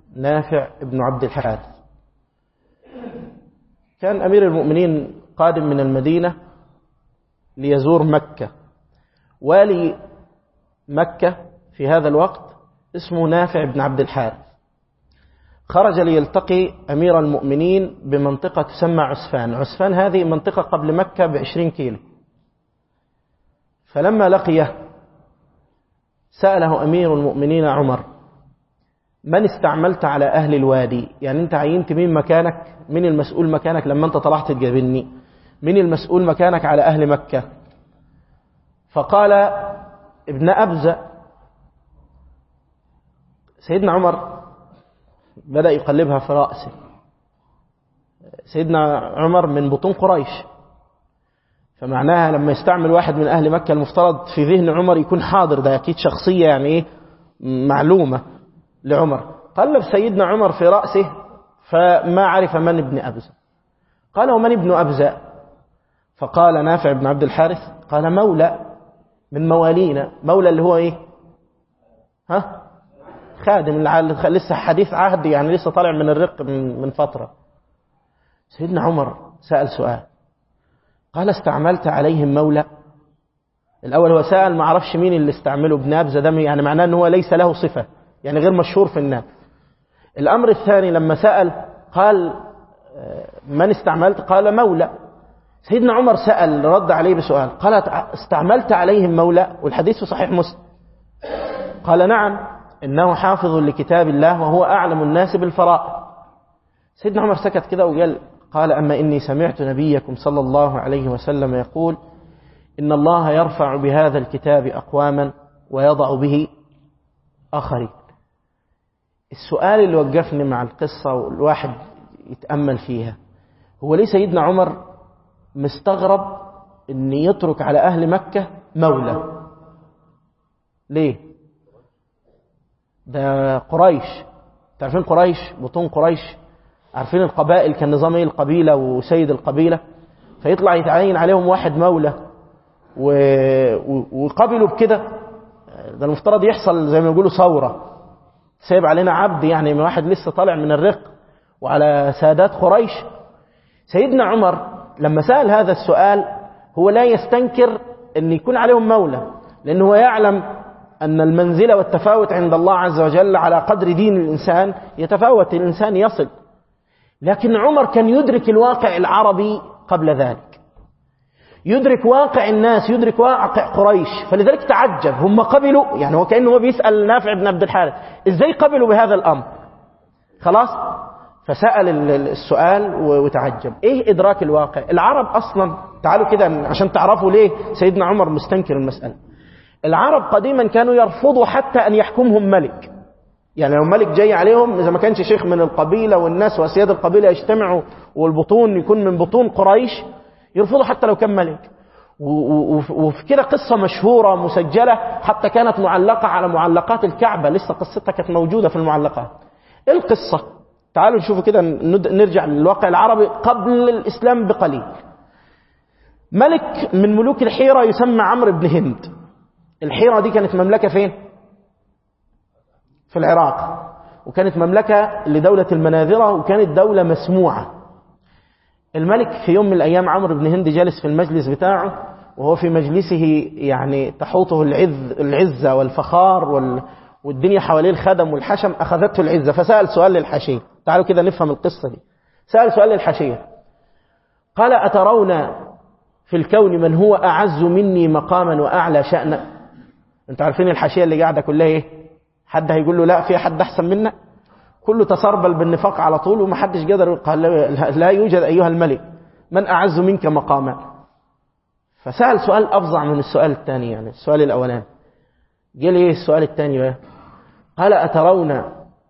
نافع بن عبد الحارث كان أمير المؤمنين قادم من المدينة ليزور مكة والي مكة في هذا الوقت اسمه نافع بن عبد الحارث خرج ليلتقي أمير المؤمنين بمنطقة تسمى عسفان عسفان هذه منطقة قبل مكة بعشرين كيلو فلما لقيه سأله أمير المؤمنين عمر من استعملت على أهل الوادي يعني أنت عينت مين مكانك مين المسؤول مكانك لما أنت طلعت تجابني مين المسؤول مكانك على أهل مكة فقال ابن أبزة سيدنا عمر بدأ يقلبها في رأسه سيدنا عمر من بطون قريش فمعناها لما يستعمل واحد من أهل مكة المفترض في ذهن عمر يكون حاضر ده أكيد شخصية يعني إيه معلومة لعمر قلب سيدنا عمر في رأسه فما عرف من ابن أبزة قال ومن ابن أبزة فقال نافع بن عبد الحارث قال مولى من موالينا مولى اللي هو إيه ها خادم لسه حديث عهد يعني لسه طالع من الرق من فترة سيدنا عمر سأل سؤال قال استعملت عليهم مولى الأول هو سأل ما عرفش مين اللي استعمله ابن أبزة ده يعني معناه أنه هو ليس له صفة يعني غير مشهور في الناس الأمر الثاني لما سأل قال من استعملت قال مولى سيدنا عمر سأل رد عليه بسؤال قال استعملت عليهم مولى والحديث في صحيح مسلم قال نعم إنه حافظ لكتاب الله وهو أعلم الناس بالفرائض سيدنا عمر سكت كده وقال قال أما إني سمعت نبيكم صلى الله عليه وسلم يقول إن الله يرفع بهذا الكتاب أقواما ويضع به آخرين السؤال اللي وقفني مع القصة والواحد يتأمل فيها هو ليه سيدنا عمر مستغرب أن يترك على أهل مكة مولى ليه ده قريش تعرفين قريش بطون قريش عارفين القبائل كان نظام ايه القبيلة وسيد القبيلة فيطلع يتعين عليهم واحد مولى و... وقبلوا بكده ده المفترض يحصل زي ما يقولوا ثورة سايب علينا عبد يعني من واحد لسه طالع من الرق وعلى سادات قريش سيدنا عمر لما سأل هذا السؤال هو لا يستنكر أن يكون عليهم مولى لأنه هو يعلم أن المنزلة والتفاوت عند الله عز وجل على قدر دين الإنسان يتفاوت الإنسان يصل لكن عمر كان يدرك الواقع العربي قبل ذلك يدرك واقع الناس يدرك واقع قريش فلذلك تعجب هم قبلوا يعني هو كأنه هو بيسأل نافع بن عبد الحارث إزاي قبلوا بهذا الأمر خلاص فسأل السؤال وتعجب إيه إدراك الواقع العرب أصلا تعالوا كده عشان تعرفوا ليه سيدنا عمر مستنكر المسألة العرب قديما كانوا يرفضوا حتى أن يحكمهم ملك يعني لو ملك جاي عليهم إذا ما كانش شيخ من القبيلة والناس وأسياد القبيلة يجتمعوا والبطون يكون من بطون قريش يرفضوا حتى لو كان ملك وفي كده قصة مشهورة مسجلة حتى كانت معلقة على معلقات الكعبة لسه قصتها كانت موجودة في المعلقات ايه القصة تعالوا نشوفوا كده نرجع للواقع العربي قبل الإسلام بقليل ملك من ملوك الحيرة يسمى عمرو بن هند الحيرة دي كانت مملكة فين في العراق وكانت مملكة لدولة المناذرة وكانت دولة مسموعة الملك في يوم من الأيام عمرو بن هند جالس في المجلس بتاعه وهو في مجلسه يعني تحوطه العز العزة والفخار وال والدنيا حواليه الخدم والحشم أخذته العزة فسأل سؤال للحشية تعالوا كده نفهم القصة دي سأل سؤال للحشية قال أترون في الكون من هو أعز مني مقاما وأعلى شأنا انتوا عارفين الحشية اللي قاعدة كلها ايه حد هيقول له لا في حد أحسن منا كله تسربل بالنفاق على طول وما حدش قدر قال لا يوجد أيها الملك من أعز منك مقاما فسأل سؤال أفظع من السؤال الثاني يعني السؤال الأولاني قال ايه السؤال الثاني بقى قال أترون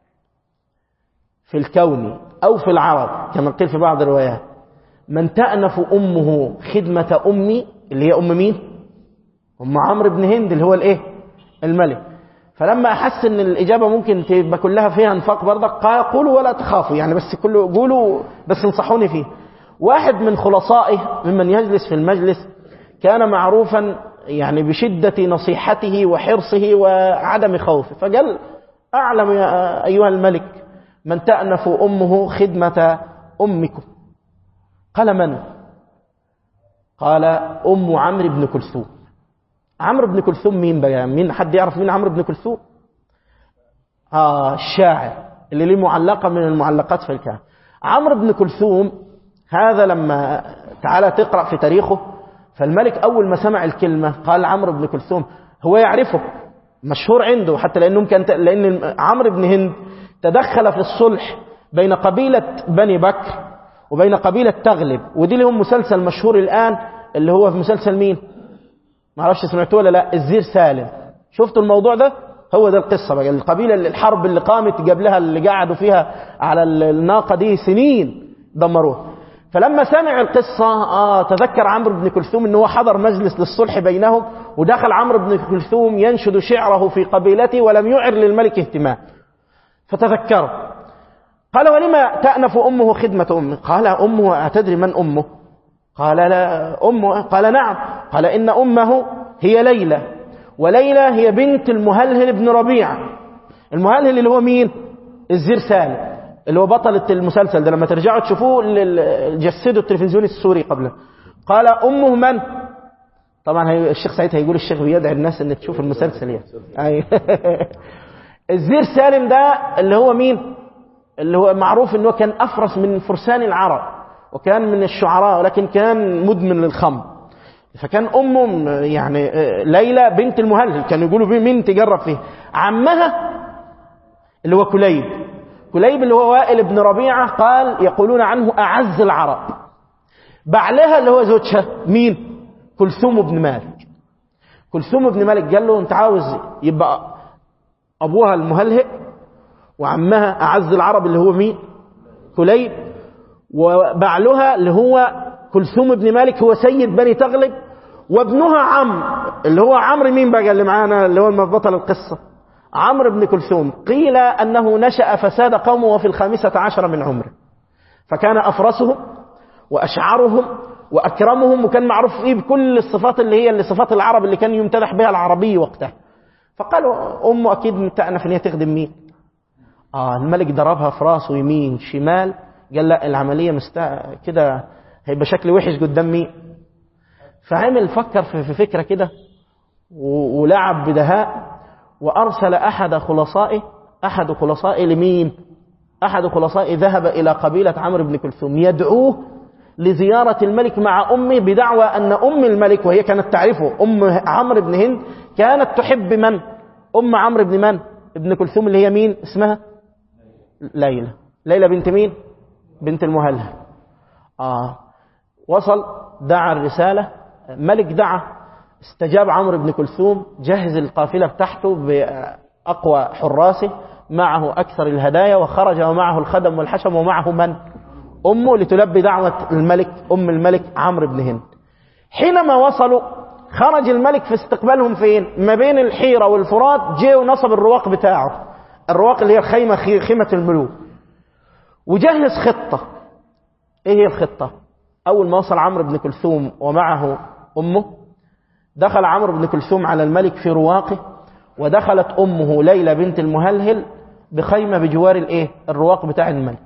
في الكون أو في العرب كما قيل في بعض الروايات من تأنف أمه خدمة أمي اللي هي أم مين أم عمرو بن هند اللي هو الإيه الملك فلما أحس أن الإجابة ممكن تبقى كلها فيها انفاق برضك قال قولوا ولا تخافوا يعني بس كله قولوا بس انصحوني فيه واحد من خلصائه ممن يجلس في المجلس كان معروفا يعني بشدة نصيحته وحرصه وعدم خوفه فقال أعلم يا أيها الملك من تأنف أمه خدمة أمكم قال من قال أم عمرو بن كلثوم عمرو بن كلثوم مين بقى مين حد يعرف مين عمرو بن كلثوم آه الشاعر اللي له معلقة من المعلقات في الكهف عمرو بن كلثوم هذا لما تعالى تقرأ في تاريخه فالملك أول ما سمع الكلمة قال عمرو بن كلثوم هو يعرفه مشهور عنده حتى لأنه كان لأن عمرو بن هند تدخل في الصلح بين قبيلة بني بكر وبين قبيلة تغلب ودي لهم مسلسل مشهور الآن اللي هو في مسلسل مين ما اعرفش سمعتوه ولا لا الزير سالم شفتوا الموضوع ده هو ده القصة بقى القبيلة اللي الحرب اللي قامت قبلها اللي قعدوا فيها على الناقة دي سنين دمروها فلما سمع القصة آه تذكر عمرو بن كلثوم أنه حضر مجلس للصلح بينهم ودخل عمرو بن كلثوم ينشد شعره في قبيلته ولم يعر للملك اهتمام فتذكره قال ولما تأنف أمه خدمة أمه قال أمه أتدري من أمه قال لا أمه قال نعم قال إن أمه هي ليلى وليلى هي بنت المهلهل بن ربيعة المهلهل اللي هو مين الزير سالم اللي هو بطلة المسلسل ده لما ترجعوا تشوفوه جسدوا التلفزيون السوري قبله قال أمه من طبعا الشيخ سعيد هيقول الشيخ بيدعي الناس ان تشوف المسلسل يعني الزير سالم ده اللي هو مين اللي هو معروف انه كان افرس من فرسان العرب وكان من الشعراء ولكن كان مدمن للخمر فكان امه يعني ليلى بنت المهلل كانوا يقولوا مين تجرب فيه عمها اللي هو كليب كليب اللي هو وائل بن ربيعه قال يقولون عنه اعز العرب بعلها اللي هو زوجها مين كلثوم بن مالك كلثوم بن مالك قال له انت عاوز يبقى ابوها المهلهئ وعمها اعز العرب اللي هو مين كليب وبعلها اللي هو كلثوم بن مالك هو سيد بني تغلب وابنها عم اللي هو عمرو مين بقى اللي معانا اللي هو بطل القصة عمرو بن كلثوم قيل أنه نشأ فساد قومه وفي الخامسة عشر من عمره فكان أفرسهم وأشعرهم وأكرمهم وكان معروف فيه بكل الصفات اللي هي اللي صفات العرب اللي كان يمتدح بها العربي وقتها فقالوا أمه أكيد تأنف إن هي تخدم مين آه الملك ضربها في راسه يمين شمال قال لا العملية مستا كده هيبقى شكل وحش قدام مين فعمل فكر في فكرة كده ولعب بدهاء وأرسل أحد خلصائه أحد خلصائه لمين أحد خلصائه ذهب إلى قبيلة عمرو بن كلثوم يدعوه لزيارة الملك مع أمه بدعوى أن أم الملك وهي كانت تعرفه أم عمرو بن هند كانت تحب من أم عمرو بن من ابن كلثوم اللي هي مين اسمها ليلى ليلى بنت مين بنت المهلهل آه وصل دعا الرسالة ملك دعا استجاب عمرو بن كلثوم جهز القافلة بتاعته بأقوى حراسه معه أكثر الهدايا وخرج ومعه الخدم والحشم ومعه من أمه لتلبي دعوة الملك أم الملك عمرو بن هند حينما وصلوا خرج الملك في استقبالهم فين ما بين الحيرة والفرات جاء ونصب الرواق بتاعه الرواق اللي هي الخيمة خيمة الملوك وجهز خطة ايه هي الخطة اول ما وصل عمرو بن كلثوم ومعه امه دخل عمرو بن كلثوم على الملك في رواقه ودخلت امه ليلى بنت المهلهل بخيمة بجوار الايه الرواق بتاع الملك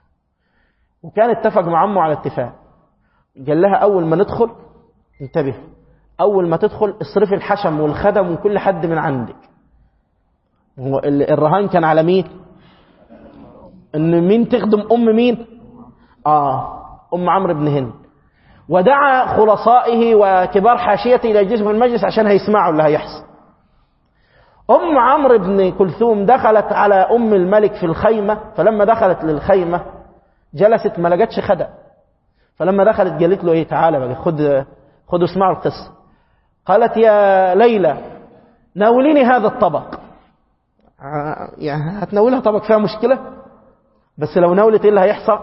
وكان اتفق مع امه على اتفاق قال لها اول ما ندخل انتبه اول ما تدخل اصرفي الحشم والخدم وكل حد من عندك هو الرهان كان على مين ان مين تخدم ام مين اه ام عمرو بن هند ودعا خلصائه وكبار حاشيته الى جسم المجلس عشان هيسمعوا اللي هيحصل ام عمرو بن كلثوم دخلت على ام الملك في الخيمه فلما دخلت للخيمه جلست ما لقتش خدم فلما دخلت قالت له ايه تعالى بقى خد خدوا اسمعوا القصه قالت يا ليلى ناوليني هذا الطبق يعني هتناولها طبق فيها مشكله بس لو ناولت ايه اللي هيحصل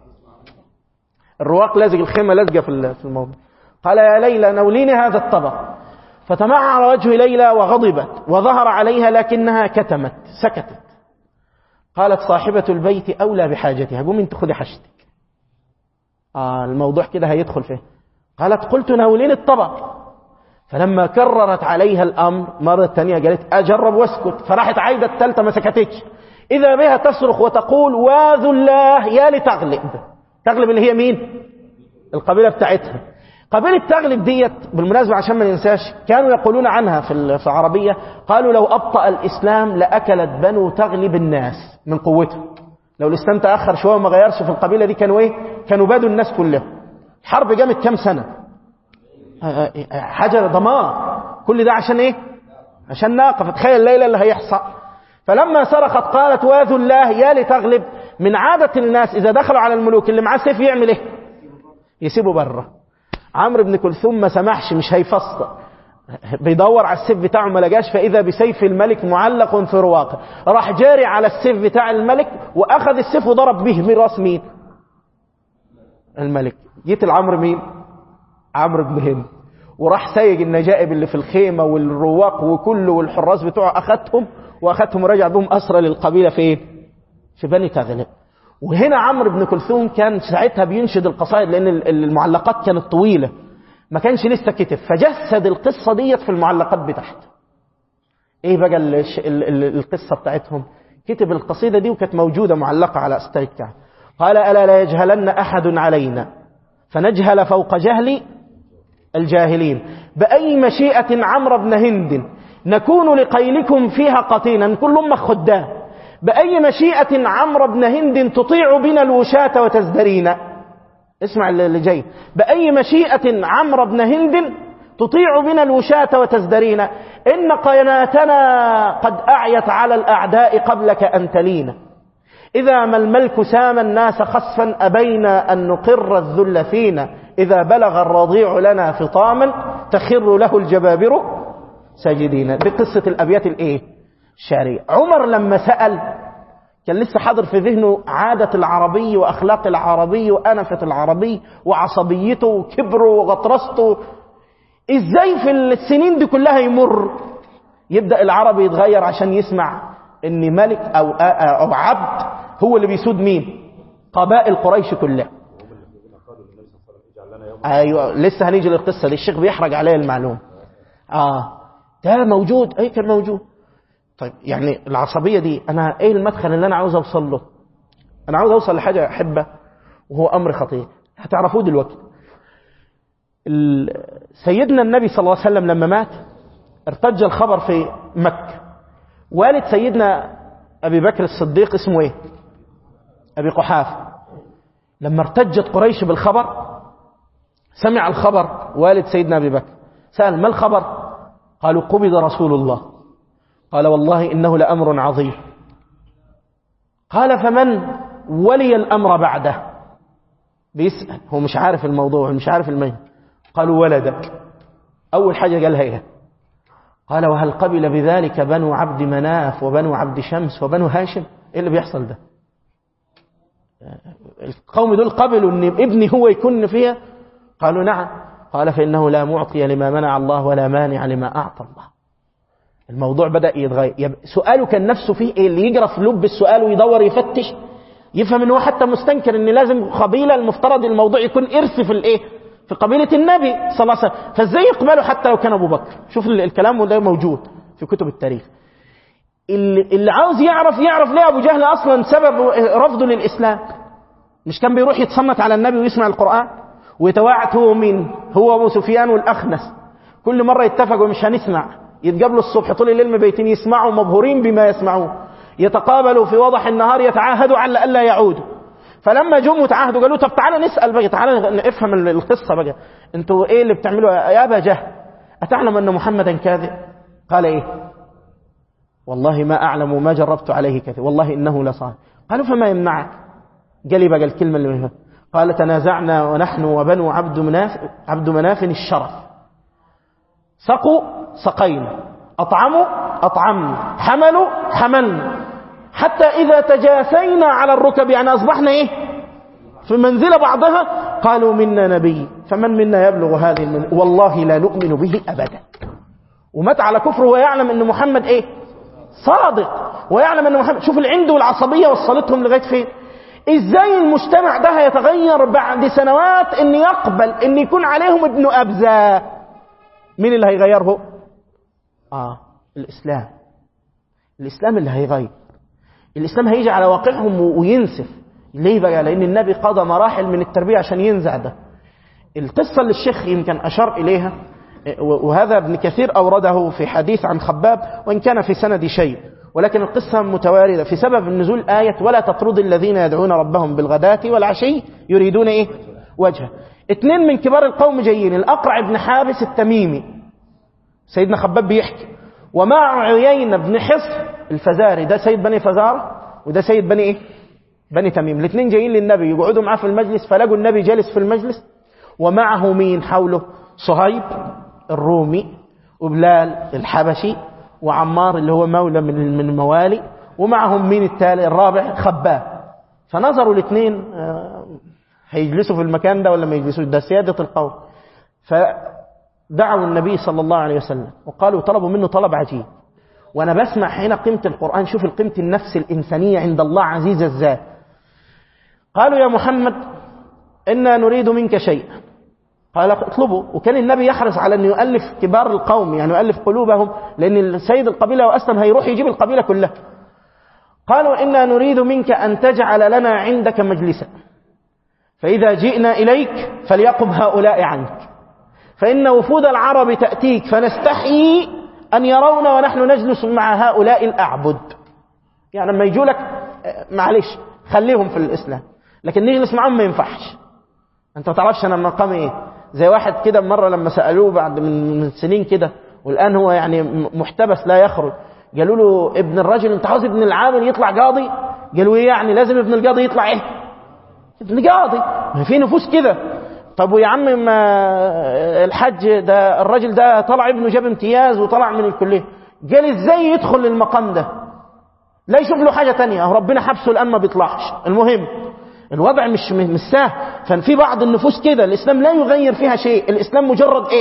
الرواق لازق الخيمه لازقه في الموضوع قال يا ليلى ناوليني هذا الطبق فتمعر وجه ليلى وغضبت وظهر عليها لكنها كتمت سكتت قالت صاحبة البيت أولى بحاجتها قوم انت خذي حاجتك آه الموضوع كده هيدخل فيه قالت قلت ناولين الطبق فلما كررت عليها الأمر مرة تانية قالت أجرب واسكت فراحت عايدة التالتة ما سكتتش إذا بها تصرخ وتقول واذو الله يا لتغلب تغلب اللي هي مين القبيلة بتاعتها قبيلة تغلب ديت بالمناسبة عشان ما ننساش كانوا يقولون عنها في في العربية قالوا لو أبطأ الإسلام لأكلت بنو تغلب الناس من قوتها لو الإسلام تأخر شوية وما غيرش في القبيلة دي كانوا إيه كانوا بادوا الناس كلها الحرب جامت كام سنة حاجة دمار كل ده عشان إيه عشان ناقة فتخيل الليلة اللي هيحصل فلما صرخت قالت واذو الله يا لتغلب من عادة الناس إذا دخلوا على الملوك اللي معاه سيف يعمل إيه يسيبه بره عمرو بن كلثوم ما سمحش مش هيفصل بيدور على السيف بتاعه ما لقاش فاذا بسيف الملك معلق في رواقه راح جاري على السيف بتاع الملك واخذ السيف وضرب به من راس مين الملك جيت العمر مين عمرو بن هند وراح سايق النجائب اللي في الخيمه والرواق وكله والحراس بتوعه اخذهم واخذهم ورجع بهم اسرى للقبيله فين في بني تغلب وهنا عمرو بن كلثوم كان ساعتها بينشد القصائد لان المعلقات كانت طويله ما كانش لسه كتب فجسد القصه ديت في المعلقات بتاعته ايه بقى القصه بتاعتهم كتب القصيده دي وكانت موجوده معلقه على استاذ كعب قال الا لا يجهلن احد علينا فنجهل فوق جهل الجاهلين باي مشيئه عمرو بن هند نكون لقيلكم فيها قتينا كل امه خدام بأي مشيئة عمرو بن هند تطيع بنا الوشاة وتزدرينا اسمع اللي جاي بأي مشيئة عمرو بن هند تطيع بنا الوشاة وتزدرينا إن قناتنا قد أعيت على الأعداء قبلك أن تلينا إذا ما الملك سام الناس خسفا أبينا أن نقر الذل فينا إذا بلغ الرضيع لنا فطاما تخر له الجبابر ساجدين دي قصة الأبيات الإيه الشعرية عمر لما سأل كان لسه حاضر في ذهنه عادة العربي وأخلاق العربي وأنفة العربي وعصبيته وكبره وغطرسته إزاي في السنين دي كلها يمر يبدأ العربي يتغير عشان يسمع إن ملك أو, أو عبد هو اللي بيسود مين قبائل قريش كلها أيوة لسه هنيجي للقصة دي الشيخ بيحرج عليها المعلومة آه ده موجود أي كان موجود طيب يعني العصبية دي أنا إيه المدخل اللي أنا عاوز أوصل له أنا عاوز أوصل لحاجة أحبة وهو أمر خطير هتعرفوه دلوقتي سيدنا النبي صلى الله عليه وسلم لما مات ارتج الخبر في مكة والد سيدنا أبي بكر الصديق اسمه إيه أبي قحافة لما ارتجت قريش بالخبر سمع الخبر والد سيدنا أبي بكر سأل ما الخبر قالوا قبض رسول الله قال والله إنه لأمر عظيم قال فمن ولي الأمر بعده بيسأل هو مش عارف الموضوع مش عارف المين قالوا ولدك أول حاجة قالها إيه قال وهل قبل بذلك بنو عبد مناف وبنو عبد شمس وبنو هاشم إيه اللي بيحصل ده القوم دول قبلوا أن ابني هو يكون فيها قالوا نعم قال فإنه لا معطي لما منع الله ولا مانع لما أعطى الله الموضوع بدأ يتغير سؤاله كان نفسه فيه إيه اللي يجرى في لب السؤال ويدور يفتش يفهم ان هو حتى مستنكر ان لازم قبيله المفترض الموضوع يكون ارث في الايه في قبيله النبي صلى الله عليه وسلم فازاي يقبله حتى لو كان ابو بكر شوف الكلام ده موجود في كتب التاريخ اللي, اللي عاوز يعرف يعرف ليه ابو جهل اصلا سبب رفضه للاسلام مش كان بيروح يتصنت على النبي ويسمع القران ويتواعد هو مين هو ابو سفيان والاخنس كل مره يتفقوا مش هنسمع يتقابلوا الصبح طول الليل مبيتين يسمعوا مبهورين بما يسمعون يتقابلوا في وضح النهار يتعاهدوا على الا يعودوا فلما جم وتعاهدوا قالوا طب تعالى نسال بقى تعالى نفهم القصه بقى انتوا ايه اللي بتعملوا يا ابا جهل اتعلم ان محمدا كاذب قال ايه والله ما اعلم وما جربت عليه كذب والله انه لصادق قالوا فما يمنعك قال بقى الكلمه اللي منها قال تنازعنا ونحن وبنو عبد مناف عبد مناف الشرف سقوا سقينا أطعموا أطعمنا حملوا حملنا حتى إذا تجاسينا على الركب يعني أصبحنا إيه في منزلة بعضها قالوا منا نبي فمن منا يبلغ هذه المن والله لا نؤمن به أبدا ومات على كفره ويعلم أن محمد إيه صادق ويعلم أن محمد شوف العند والعصبية وصلتهم لغاية فين ازاي المجتمع ده هيتغير بعد سنوات ان يقبل ان يكون عليهم ابن ابزة مين اللي هيغيره اه الاسلام الاسلام اللي هيغير الإسلام هيجي على واقعهم وينسف ليه بقى لأن النبي قضى مراحل من التربية عشان ينزع ده القصة اللي الشيخ يمكن أشار إليها وهذا ابن كثير أورده في حديث عن خباب وإن كان في سند شيء ولكن القصة متواردة في سبب النزول آية ولا تطرد الذين يدعون ربهم بالغداة والعشي يريدون إيه وجهه اثنين من كبار القوم جايين الأقرع بن حابس التميمي سيدنا خباب بيحكي ومع عيين بن حصن الفزاري ده سيد بني فزارة وده سيد بني إيه بني تميم الاثنين جايين للنبي يقعدوا معاه في المجلس فلقوا النبي جالس في المجلس ومعه مين حوله صهيب الرومي وبلال الحبشي وعمار اللي هو مولى من من الموالي ومعهم مين التالي الرابع خباب فنظروا الاثنين هيجلسوا في المكان ده ولا ما يجلسوا ده سيادة القوم فدعوا النبي صلى الله عليه وسلم وقالوا طلبوا منه طلب عجيب وانا بسمع هنا قيمة القرآن شوف القيمة النفس الإنسانية عند الله عزيز الذات قالوا يا محمد إنا نريد منك شيئا قال اطلبوا وكان النبي يحرص على أن يؤلف كبار القوم يعني يؤلف قلوبهم لأن السيد القبيلة وأسلم هيروح يجيب القبيلة كلها قالوا إنا نريد منك أن تجعل لنا عندك مجلسا فإذا جئنا إليك فليقم هؤلاء عنك فإن وفود العرب تأتيك فنستحيي أن يرونا ونحن نجلس مع هؤلاء الأعبد يعني لما يجوا لك معلش خليهم في الإسلام لكن نجلس معهم ما ينفعش أنت ما تعرفش أنا مقامي إيه زي واحد كده مرة لما سألوه بعد من سنين كده والآن هو يعني محتبس لا يخرج قالوا له ابن الرجل انت عاوز ابن العامل يطلع قاضي قالوا ايه يعني لازم ابن القاضي يطلع ايه ابن قاضي ما في نفوس كده طب ويا عم ما الحج ده الراجل ده طلع ابنه جاب امتياز وطلع من الكليه قال ازاي يدخل للمقام ده لا يشوف له حاجه تانية ربنا حبسه الان ما بيطلعش المهم الوضع مش مش سهل ففي بعض النفوس كده الاسلام لا يغير فيها شيء الاسلام مجرد ايه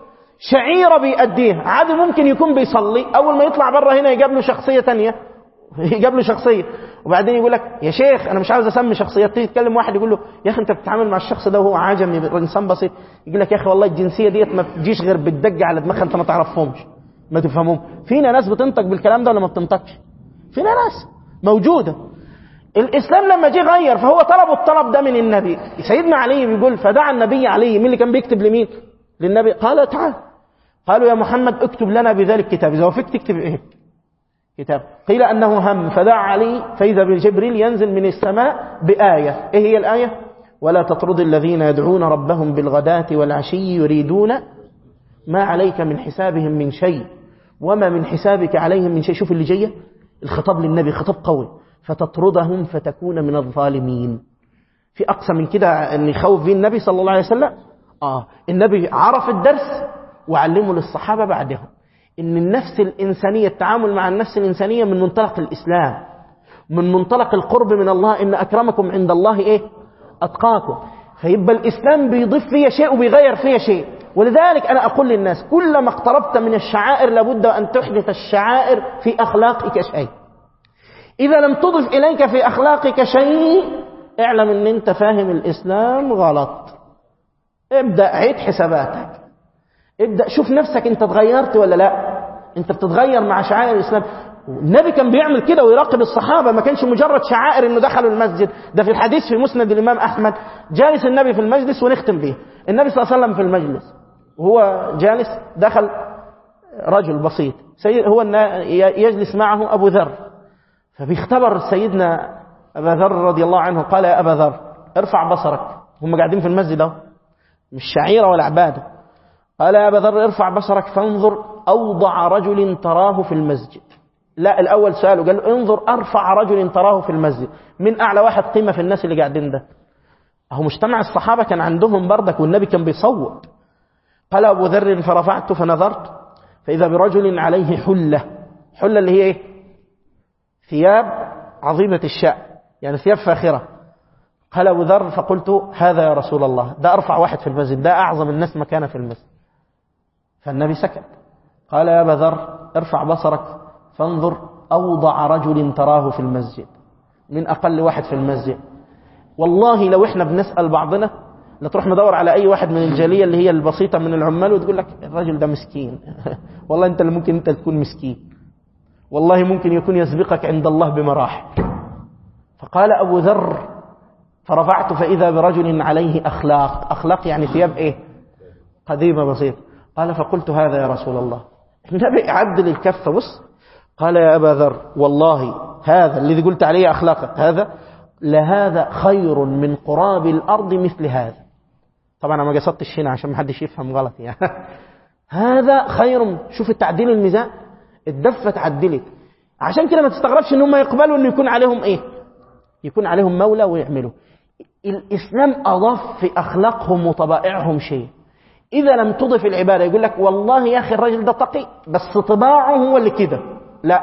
شعيرة بيأديها عادي ممكن يكون بيصلي أول ما يطلع بره هنا يجاب له شخصية تانية يجاب له شخصية وبعدين يقول لك يا شيخ أنا مش عاوز أسمي شخصيات تيجي تكلم واحد يقول له يا أخي أنت بتتعامل مع الشخص ده وهو عجمي إنسان بسيط يقول لك يا أخي والله الجنسية ديت ما بتجيش غير بالدج على دماغها أنت ما تعرفهمش ما تفهمهم فينا ناس بتنطق بالكلام ده ولا ما بتنطقش فينا ناس موجودة الإسلام لما جه غير فهو طلبوا الطلب ده من النبي سيدنا علي بيقول فدعا النبي علي مين اللي كان بيكتب لمين للنبي قال تعال قالوا يا محمد اكتب لنا بذلك كتاب إذا وفقت تكتب إيه كتاب قيل أنه هم فدعا علي فإذا بالجبريل ينزل من السماء بآية إيه هي الآية ولا تطرد الذين يدعون ربهم بالغداة والعشي يريدون ما عليك من حسابهم من شيء وما من حسابك عليهم من شيء شوف اللي جاية الخطاب للنبي خطاب قوي فتطردهم فتكون من الظالمين في أقصى من كده أن يخوف به النبي صلى الله عليه وسلم آه النبي عرف الدرس وعلمه للصحابة بعدهم إن النفس الإنسانية التعامل مع النفس الإنسانية من منطلق الإسلام من منطلق القرب من الله إن أكرمكم عند الله إيه أتقاكم فيبقى الإسلام بيضيف فيها شيء وبيغير فيها شيء ولذلك أنا أقول للناس كلما اقتربت من الشعائر لابد أن تحدث الشعائر في أخلاقك شيء إذا لم تضف إليك في أخلاقك شيء اعلم أن أنت فاهم الإسلام غلط ابدأ عيد حساباتك ابدأ شوف نفسك أنت تغيرت ولا لا أنت بتتغير مع شعائر الإسلام النبي كان بيعمل كده ويراقب الصحابة ما كانش مجرد شعائر انه دخلوا المسجد ده في الحديث في مسند الامام احمد جالس النبي في المجلس ونختم به النبي صلى الله عليه وسلم في المجلس وهو جالس دخل رجل بسيط سيد هو يجلس معه ابو ذر فبيختبر سيدنا ابا ذر رضي الله عنه قال يا ابا ذر ارفع بصرك هم قاعدين في المسجد اهو مش شعيره ولا عباده قال يا ابا ذر ارفع بصرك فانظر اوضع رجل تراه في المسجد لا الأول سأله قال له انظر أرفع رجل تراه في المسجد من أعلى واحد قيمة في الناس اللي قاعدين ده أهو مجتمع الصحابة كان عندهم بردك والنبي كان بيصوت قال أبو ذر فرفعت فنظرت فإذا برجل عليه حلة حلة اللي هي إيه ثياب عظيمة الشأن يعني ثياب فاخرة قال أبو ذر فقلت هذا يا رسول الله ده أرفع واحد في المسجد ده أعظم الناس مكانة في المسجد فالنبي سكت قال يا أبا ذر ارفع بصرك فانظر أوضع رجل تراه في المسجد من أقل واحد في المسجد والله لو إحنا بنسأل بعضنا لتروح ندور على أي واحد من الجالية اللي هي البسيطة من العمال وتقول لك الرجل ده مسكين والله أنت اللي ممكن أنت تكون مسكين والله ممكن يكون يسبقك عند الله بمراحل فقال أبو ذر فرفعت فإذا برجل عليه أخلاق أخلاق يعني ثياب إيه قديمة بسيطة قال فقلت هذا يا رسول الله النبي عدل الكفة بص قال يا أبا ذر والله هذا الذي قلت عليه أخلاقك هذا لهذا خير من قراب الأرض مثل هذا طبعا أنا ما قصدتش هنا عشان ما حدش يفهم غلط يعني هذا خير شوف التعديل الميزان الدفة تعدلت عشان كده ما تستغربش ان هم يقبلوا انه يكون عليهم ايه يكون عليهم مولى ويعملوا الإسلام أضاف في أخلاقهم وطبائعهم شيء إذا لم تضف العبادة يقول لك والله يا أخي الرجل ده تقي بس طباعه هو اللي كده لا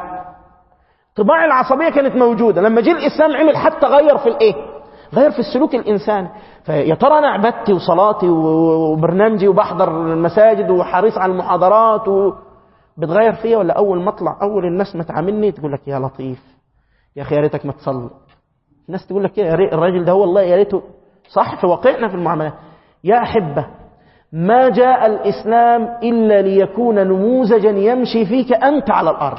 طباع العصبية كانت موجودة لما جه الإسلام عمل حتى غير في الإيه غير في السلوك الإنساني فيا ترى أنا عبادتي وصلاتي وبرنامجي وبحضر المساجد وحريص على المحاضرات و... بتغير فيا ولا أول ما أطلع أول الناس ما تعاملني تقول لك يا لطيف يا أخي يا ريتك ما تصلي الناس تقول لك يا ريت الراجل ده هو والله يا ريته صح في واقعنا في المعاملات يا أحبة ما جاء الإسلام إلا ليكون نموذجا يمشي فيك أنت على الأرض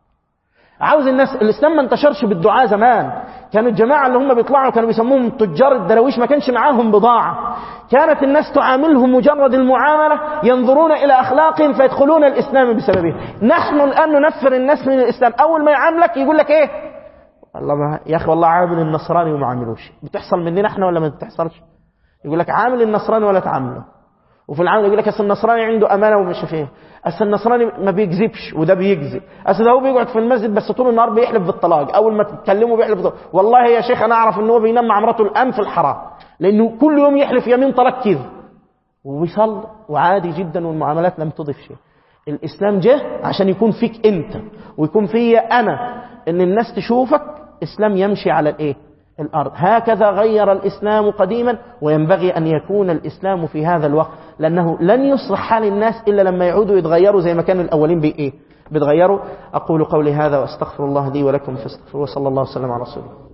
عاوز الناس الإسلام ما انتشرش بالدعاء زمان كانوا الجماعة اللي هم بيطلعوا كانوا بيسموهم تجار الدراويش ما كانش معاهم بضاعة كانت الناس تعاملهم مجرد المعاملة ينظرون إلى أخلاقهم فيدخلون الإسلام بسببه نحن الآن ننفر الناس من الإسلام أول ما يعاملك يقول لك إيه والله ما يا أخي والله عامل النصراني وما عاملوش بتحصل مننا احنا ولا ما بتحصلش يقول لك عامل النصراني ولا تعامله وفي العمل يقول لك اصل النصراني عنده امانه ومش فيه اصل النصراني ما بيكذبش وده بيكذب اصل ده هو بيقعد في المسجد بس طول النهار بيحلف بالطلاق اول ما تكلمه بيحلف بالطلاق والله يا شيخ انا اعرف ان هو بينام مع مراته الان في الحرام لانه كل يوم يحلف يمين طلاق كذب وبيصلي وعادي جدا والمعاملات لم تضف شيء الاسلام جه عشان يكون فيك انت ويكون فيا انا ان الناس تشوفك اسلام يمشي على الايه الأرض هكذا غير الإسلام قديما وينبغي أن يكون الإسلام في هذا الوقت لأنه لن يصلح حال الناس إلا لما يعودوا يتغيروا زي ما كانوا الأولين بإيه بتغيروا أقول قولي هذا وأستغفر الله لي ولكم فاستغفروه صلى الله وسلم على رسوله